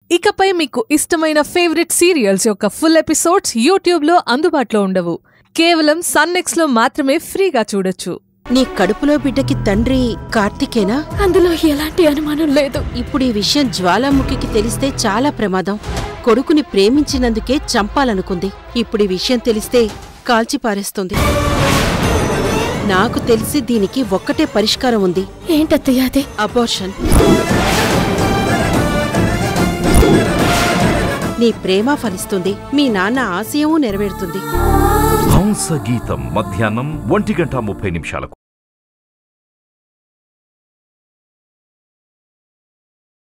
ఇకపై మీకు ఇష్టమైన ఫేవరెట్ సీరియల్స్ యొక్క ఫుల్ ఎపిసోడ్స్ యూట్యూబ్లో అందుబాటులో ఉండవు కేవలం సన్నెక్స్లో మాత్రమే ఫ్రీగా చూడొచ్చు నీ కడుపులో బిడ్డకి తండ్రి కార్తికేనా అందులో ఎలాంటి అనుమానం లేదు ఇప్పుడు ఈ విషయం జ్వాలాముఖికి తెలిస్తే చాలా ప్రమాదం కొడుకుని ప్రేమించినందుకే చంపాలనుకుంది ఇప్పుడు ఈ విషయం తెలిస్తే కాల్చి పారేస్తుంది నాకు తెలిసి దీనికి ఒక్కటే పరిష్కారం ఉంది ఏంటత్తయ్య అది అబోర్షన్ నీ ప్రేమ ఫలిస్తుంది మీ నాన్న ఆశయమూ నెరవేరుతుంది హంస గీతం మధ్యాహ్నం ఒంటి గంట ముప్పై నిమిషాలకు